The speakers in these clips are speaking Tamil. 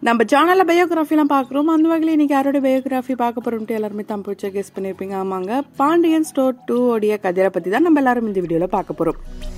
நம்ம சேனல்ல பயோகிராஃபிலாம் பார்க்குறோம் அந்த வகையில் இன்னைக்கு யாரோட பயோகிராஃபி பார்க்க போறோம்ட்டு எல்லாருமே தம் பிடிச்ச கெஸ் பண்ணியிருப்பீங்க ஆமாங்க பாண்டியன் ஸ்டோர் டூ உடைய கதிரை பத்தி தான் நம்ம எல்லாரும் இந்த வீடியோல பார்க்க போறோம்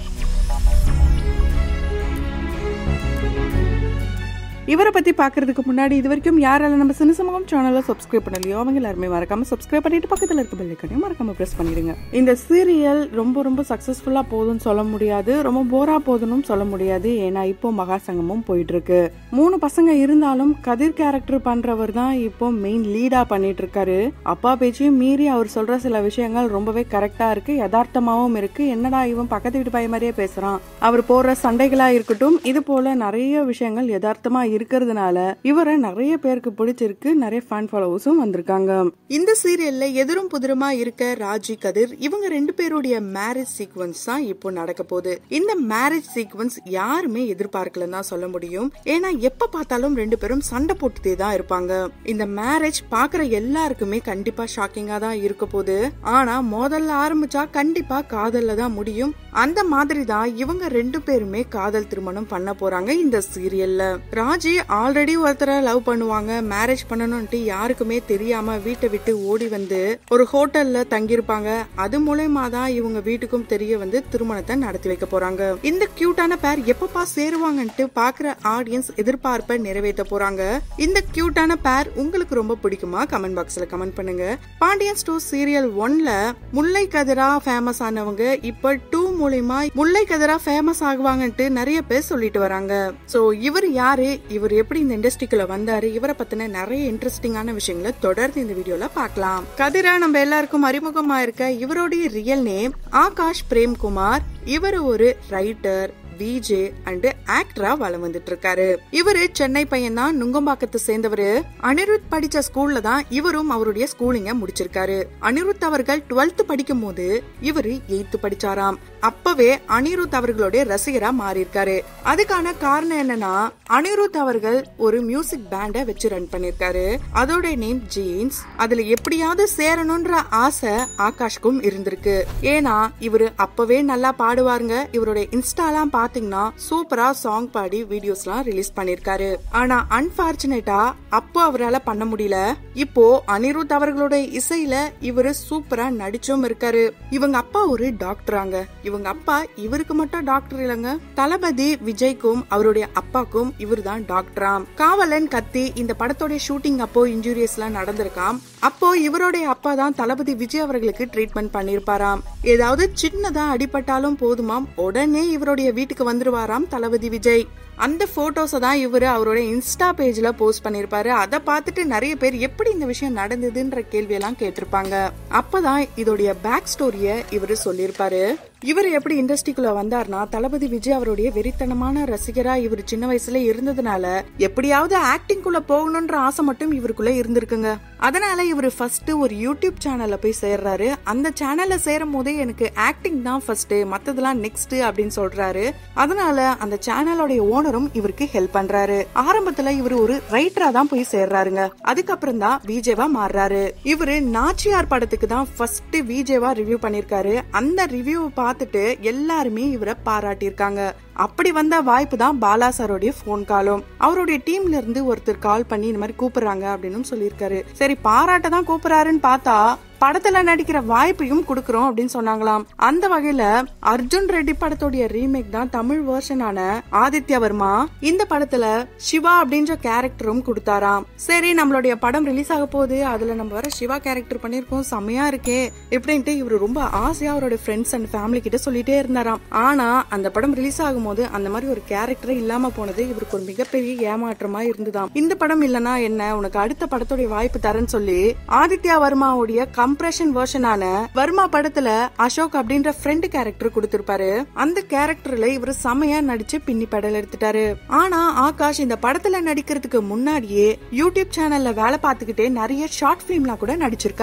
இவரை பத்தி பார்க்கறதுக்கு முன்னாடி இது வரைக்கும் யாரால நம்ம சின்ன சமூகம் சேனலை சப்ஸ்கிரைப் பண்ணலையோ அவங்க எல்லாருமே மறக்காம சப்ஸ்கிரைப் பண்ணிட்டு பக்கத்துல இருக்க பெல் ஐக்கனையும் மறக்காம பிரஸ் பண்ணிடுங்க இந்த சீரியல் ரொம்ப ரொம்ப சக்சஸ்ஃபுல்லா போகுதுன்னு சொல்ல முடியாது ரொம்ப போரா போகுதுன்னு சொல்ல முடியாது ஏன்னா இப்போ மகா சங்கமும் போயிட்டு இருக்கு மூணு பசங்க இருந்தாலும் கதிர் கேரக்டர் பண்றவர் தான் இப்போ மெயின் லீடா பண்ணிட்டு இருக்காரு அப்பா பேச்சையும் மீறி அவர் சொல்ற சில விஷயங்கள் ரொம்பவே கரெக்டா இருக்கு யதார்த்தமாவும் இருக்கு என்னடா இவன் பக்கத்து வீட்டு பையன் மாதிரியே பேசுறான் அவர் போடுற சண்டைகளா இருக்கட்டும் இது போல நிறைய விஷயங்கள் யதார்த்தமா இருக்கிறதுனால இவரை நிறைய பேருக்கு பிடிச்சிருக்கு நிறைய ஃபேன் ஃபாலோவர்ஸும் வந்திருக்காங்க இந்த சீரியல்ல எதிரும் புதிருமா இருக்க ராஜி கதிர் இவங்க ரெண்டு பேருடைய மேரேஜ் சீக்வன்ஸ் தான் இப்போ நடக்க போகுது இந்த மேரேஜ் சீக்வன்ஸ் யாருமே எதிர்பார்க்கலன்னு தான் சொல்ல முடியும் ஏன்னா எப்ப பார்த்தாலும் ரெண்டு பேரும் சண்டை போட்டுட்டே தான் இருப்பாங்க இந்த மேரேஜ் பாக்குற எல்லாருக்குமே கண்டிப்பா ஷாக்கிங்கா தான் இருக்க போகுது ஆனா முதல்ல ஆரம்பிச்சா கண்டிப்பா காதல்ல தான் முடியும் அந்த மாதிரி தான் இவங்க ரெண்டு பேருமே காதல் திருமணம் பண்ண போறாங்க இந்த சீரியல்ல ராஜி ஆல்ரெடி ஒருத்தரை லவ் பண்ணுவாங்க மேரேஜ் பண்ணணும்ட்டு யாருக்குமே தெரியாம வீட்டை விட்டு ஓடி வந்து ஒரு ஹோட்டல்ல தங்கியிருப்பாங்க அது மூலயமா தான் இவங்க வீட்டுக்கும் தெரிய வந்து திருமணத்தை நடத்தி வைக்க போறாங்க இந்த கியூட்டான பேர் எப்பப்பா சேருவாங்கன்ட்டு பாக்குற ஆடியன்ஸ் எதிர்பார்ப்பை நிறைவேற்ற போறாங்க இந்த கியூட்டான பேர் உங்களுக்கு ரொம்ப பிடிக்குமா கமெண்ட் பாக்ஸ்ல கமெண்ட் பண்ணுங்க பாண்டியன் ஸ்டோர் சீரியல் ஒன்ல முல்லை கதிரா ஃபேமஸ் ஆனவங்க இப்ப டூ மூலியமா முல்லை கதிரா ஃபேமஸ் ஆகுவாங்கன்ட்டு நிறைய பேர் சொல்லிட்டு வராங்க சோ இவர் யாரு இவர் எப்படி இந்த இண்டஸ்ட்ரிக்குள்ள வந்தாரு இவரை பத்தின நிறைய இன்ட்ரெஸ்டிங்கான விஷயங்களை தொடர்ந்து இந்த வீடியோல பார்க்கலாம் கதிரா நம்ம எல்லாருக்கும் அறிமுகமா இருக்க இவருடைய ரியல் நேம் ஆகாஷ் பிரேம்குமார் இவர் ஒரு ரைட்டர் விஜே அண்ட் ஆக்டரா வளம் வந்துட்டு இருக்காரு இவரு சென்னை பையன் தான் நுங்கம்பாக்கத்தை சேர்ந்தவரு அனிருத் படிச்ச ஸ்கூல்ல தான் இவரும் அவருடைய ஸ்கூலிங்க முடிச்சிருக்காரு அனிருத் அவர்கள் டுவெல்த் படிக்கும் போது இவரு எயித்து படிச்சாராம் அப்பவே அனிருத் அவர்களுடைய ரசிகரா மாறி இருக்காரு அதுக்கான காரணம் என்னன்னா அனிருத் அவர்கள் ஒரு மியூசிக் பேண்ட வச்சு ரன் பண்ணிருக்காரு அதோட நேம் ஜீன்ஸ் அதுல எப்படியாவது சேரணும்ன்ற ஆசை ஆகாஷ்க்கும் இருந்திருக்கு ஏன்னா இவரு அப்பவே நல்லா பாடுவாருங்க இவருடைய இன்ஸ்டாலாம் பாத்தீங்கன்னா சூப்பரா சாங் பாடி வீடியோஸ்லாம் ரிலீஸ் பண்ணிருக்காரு ஆனா அன்பார்ச்சுனேட்டா அப்போ அவரால பண்ண முடியல இப்போ அனிருத் அவர்களோட இசையில இவரு சூப்பரா நடிச்சும் இருக்காரு இவங்க அப்பா ஒரு டாக்டராங்க இவங்க அப்பா இவருக்கு மட்டும் டாக்டர் இல்லைங்க தளபதி விஜய்க்கும் அவருடைய அப்பாக்கும் இவர் தான் டாக்டராம் காவலன் கத்தி இந்த படத்தோட ஷூட்டிங் அப்போ இன்ஜூரியஸ் எல்லாம் நடந்திருக்காம் அப்போ இவருடைய அப்பா தான் தளபதி விஜய் அவர்களுக்கு ட்ரீட்மெண்ட் பண்ணிருப்பாராம் ஏதாவது சின்னதா அடிபட்டாலும் போதுமாம் உடனே இவருடைய வீட்டுக்கு வந்துருவாராம் தளபதி விஜய் அந்த போட்டோஸை தான் இவரு அவரோட இன்ஸ்டா பேஜ்ல போஸ்ட் பண்ணிருப்பாரு அதை பார்த்துட்டு நிறைய பேர் எப்படி இந்த விஷயம் நடந்ததுன்ற கேள்வியெல்லாம் கேட்டிருப்பாங்க அப்பதான் இதோடைய பேக் ஸ்டோரிய இவரு சொல்லியிருப்பாரு இவர் எப்படி இண்டஸ்ட்ரிக்குள்ள வந்தார்னா தளபதி விஜய் அவருடைய வெறித்தனமான ரசிகரா இவர் சின்ன வயசுல இருந்ததுனால எப்படியாவது ஆக்டிங்குள்ள போகணும்ன்ற ஆசை மட்டும் இவருக்குள்ள இருந்திருக்குங்க அதனால இவர் ஃபர்ஸ்ட் ஒரு யூடியூப் சேனல்ல போய் சேர்றாரு அந்த சேனல்ல சேரும் போதே எனக்கு ஆக்டிங் தான் ஃபர்ஸ்ட் மத்ததெல்லாம் நெக்ஸ்ட் அப்படின்னு சொல்றாரு அதனால அந்த சேனலோட ஓனரும் இவருக்கு ஹெல்ப் பண்றாரு ஆரம்பத்துல இவர் ஒரு ரைட்டரா தான் போய் சேர்றாருங்க அதுக்கப்புறம் தான் விஜேவா மாறுறாரு இவரு நாச்சியார் படத்துக்கு தான் ஃபர்ஸ்ட் விஜேவா ரிவ்யூ பண்ணிருக்காரு அந்த ரிவ்யூ பார்த்துட்டு எல்லாருமே இவரை பாராட்டியிருக்காங்க அப்படி வந்த வாய்ப்பு தான் பாலா சாரோடைய போன் காலும் அவருடைய டீம்ல இருந்து ஒருத்தர் கால் பண்ணி இந்த மாதிரி கூப்பிடுறாங்க அப்படின்னு சொல்லியிருக்காரு சரி பாராட்ட தான் கூப்பிடுறாருன்னு பார்த்தா படத்துல நடிக்கிற வாய்ப்பையும் கொடுக்கறோம் அப்படின்னு சொன்னாங்களாம் அந்த வகையில அர்ஜுன் ரெட்டி படத்தோடைய ரீமேக் தான் தமிழ் வெர்ஷனான ஆதித்யா வர்மா இந்த படத்துல சிவா அப்படின்ற கேரக்டரும் கொடுத்தாராம் சரி நம்மளுடைய படம் ரிலீஸ் ஆக போகுது அதுல நம்ம வர சிவா கேரக்டர் பண்ணிருக்கோம் செம்மையா இருக்கே இப்படின்ட்டு இவரு ரொம்ப ஆசையா அவரோட ஃப்ரெண்ட்ஸ் அண்ட் ஃபேமிலி கிட்ட சொல்லிட்டே இருந்தாராம் ஆனா அந்த படம் ரிலீஸ் ஆகும்போது அந்த மாதிரி ஒரு கேரக்டரே இல்லாம போனது இவருக்கு ஒரு மிகப்பெரிய ஏமாற்றமா இருந்துதாம் இந்த படம் இல்லனா என்ன உனக்கு அடுத்த படத்தோட வாய்ப்பு தரேன்னு சொல்லி ஆதித்யா வர்மாவுடைய கம்ப்ரெஷன் வெர்ஷனான வர்மா படத்துல அசோக் அப்படின்ற ஃப்ரெண்ட் கேரக்டர் கொடுத்திருப்பாரு அந்த கேரக்டர்ல இவர் செமையா நடிச்சு பின்னி படல் எடுத்துட்டாரு ஆனா ஆகாஷ் இந்த படத்துல நடிக்கிறதுக்கு முன்னாடியே யூடியூப் சேனல்ல வேலை பார்த்துக்கிட்டே நிறைய ஷார்ட் பிலிம்லாம் கூட நடிச்சிருக்காரு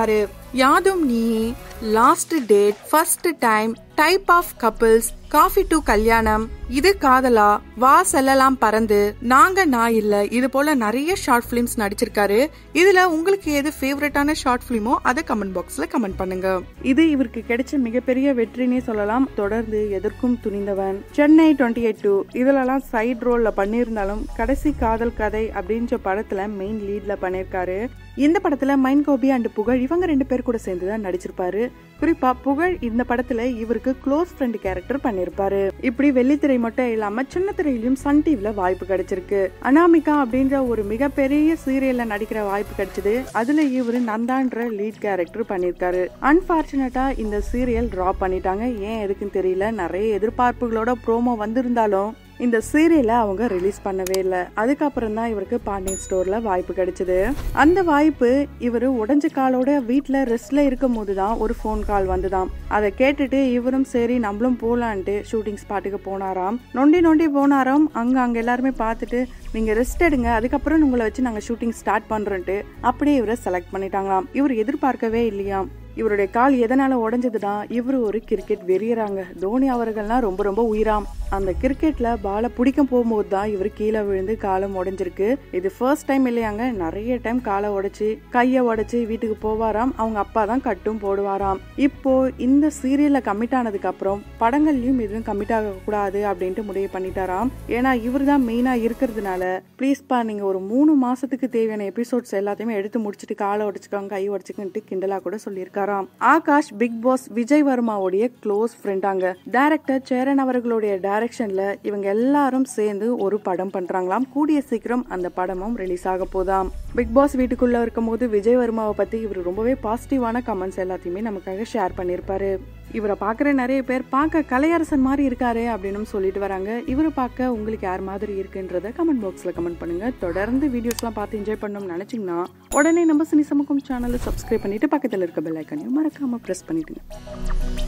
Yaadhum Neeye last date first time type of couples coffee to Kalyanam இது காதலா வா செல்லலாம் பறந்து நாங்க நான் இல்ல இது போல நிறைய ஷார்ட் பிலிம்ஸ் நடிச்சிருக்காரு இதுல உங்களுக்கு எது ஃபேவரட்டான ஷார்ட் பிலிமோ அதை கமெண்ட் பாக்ஸ்ல கமெண்ட் பண்ணுங்க இது இவருக்கு கிடைச்ச மிகப்பெரிய வெற்றினே சொல்லலாம் தொடர்ந்து Etharkkum Thunindhavan Chennai twenty eight two இதுலலாம் சைட் ரோல்ல பண்ணியிருந்தாலும் கடைசி காதல் கதை அப்படின்ற படத்துல மெயின் லீட்ல பண்ணிருக்காரு இந்த படத்துல மைன் கோபி அண்ட் புகழ் இவங்க ரெண்டு பேர் கூட சேர்ந்து தான் நடிச்சிருப்பாரு குறிப்பா புகழ் இந்த படத்துல இவருக்கு க்ளோஸ் ஃப்ரெண்ட் கேரக்டர் பண்ணிருப்பாரு இப்படி வெள்ளித்திரை மட்டும் இல்லாம சின்ன திரையிலும் சன் டிவில வாய்ப்பு கிடைச்சிருக்கு அனாமிகா அப்படின்ற ஒரு மிகப்பெரிய சீரியல்ல நடிக்கிற வாய்ப்பு கிடைச்சது அதுல இவரு நந்தான்ற லீட் கேரக்டர் பண்ணிருக்காரு அன்பார்ச்சுனேட்டா இந்த சீரியல் டிராப் பண்ணிட்டாங்க ஏன் எதுக்குன்னு தெரியல நிறைய எதிர்பார்ப்புகளோட ப்ரோமோ வந்திருந்தாலும் இந்த சீரியலை அவங்க ரிலீஸ் பண்ணவே இல்லை அதுக்கப்புறம் தான் இவருக்கு பாண்டியன் ஸ்டோர்ல வாய்ப்பு கிடைச்சது அந்த வாய்ப்பு இவர் உடஞ்ச காலோட வீட்டில் ரெஸ்ட்ல இருக்கும் போது தான் ஒரு ஃபோன் கால் வந்துதாம் அதை கேட்டுட்டு இவரும் சரி நம்மளும் போலான்ட்டு ஷூட்டிங் ஸ்பாட்டுக்கு போனாராம் நொண்டி நொண்டி போனாராம் அங்க அங்க எல்லாருமே பார்த்துட்டு நீங்க ரெஸ்ட் எடுங்க அதுக்கப்புறம் உங்களை வச்சு நாங்க ஷூட்டிங் ஸ்டார்ட் பண்றோன்ட்டு அப்படியே இவரை செலக்ட் பண்ணிட்டாங்களாம் இவர் எதிர்பார்க்கவே இல்லையாம் இவருடைய கால் எதனால உடஞ்சதுன்னா இவர் ஒரு கிரிக்கெட் வெறியறாங்க தோனி அவர்கள்லாம் ரொம்ப ரொம்ப உயிராம் அந்த கிரிக்கெட்ல பாலை பிடிக்க போகும்போது தான் இவர் கீழே விழுந்து காலம் உடைஞ்சிருக்கு இது ஃபர்ஸ்ட் டைம் இல்லையாங்க நிறைய டைம் காலை உடைச்சு கையை உடைச்சு வீட்டுக்கு போவாராம் அவங்க அப்பா தான் கட்டும் போடுவாராம் இப்போ இந்த சீரியல்ல கமிட் ஆனதுக்கு அப்புறம் படங்கள்லயும் எதுவும் கமிட் ஆக கூடாது அப்படின்ட்டு முடிவு பண்ணிட்டாராம் ஏன்னா இவர் தான் மெயினா இருக்கிறதுனால ப்ளீஸ்ப்பா நீங்க ஒரு மூணு மாசத்துக்கு தேவையான எபிசோட்ஸ் எல்லாத்தையுமே எடுத்து முடிச்சுட்டு காலை உடைச்சுக்கோங்க கை உடைச்சுக்கிட்டு கிண்டலா கூட சொல்லியிருக்காராம் ஆகாஷ் பிக் பாஸ் விஜய் வர்மாவுடைய க்ளோஸ் ஃப்ரெண்டாங்க டைரக்டர் சேரன் அவர்களுடைய டைரக்ஷன்ல இவங்க எல்லாரும் சேர்ந்து ஒரு படம் பண்றாங்களாம் கூடிய சீக்கிரம் அந்த படமும் ரிலீஸ் ஆக போதாம் பிக் பாஸ் வீட்டுக்குள்ள இருக்கும்போது விஜய் வர்மாவை பத்தி இவர் ரொம்பவே பாசிட்டிவான கமெண்ட்ஸ் எல்லாத்தையுமே நமக்காக ஷேர் பண்ணியிருப்பாரு இவரை பார்க்குற நிறைய பேர் பார்க்க கலையரசன் மாதிரி இருக்காரு அப்படின்னு சொல்லிட்டு வராங்க இவரை பார்க்க உங்களுக்கு யார் மாதிரி இருக்குன்றத கமெண்ட் பாக்ஸில் கமெண்ட் பண்ணுங்க தொடர்ந்து வீடியோஸ்லாம் பார்த்து என்ஜாய் பண்ணணும்னு நினச்சிங்கன்னா உடனே நம்ம சினி சமூகம் சேனலை சப்ஸ்கிரைப் பண்ணிட்டு பக்கத்தில் இருக்க பெல் ஐக்கனையும் மறக்காம ப்ரெஸ் பண்ணிடுங்க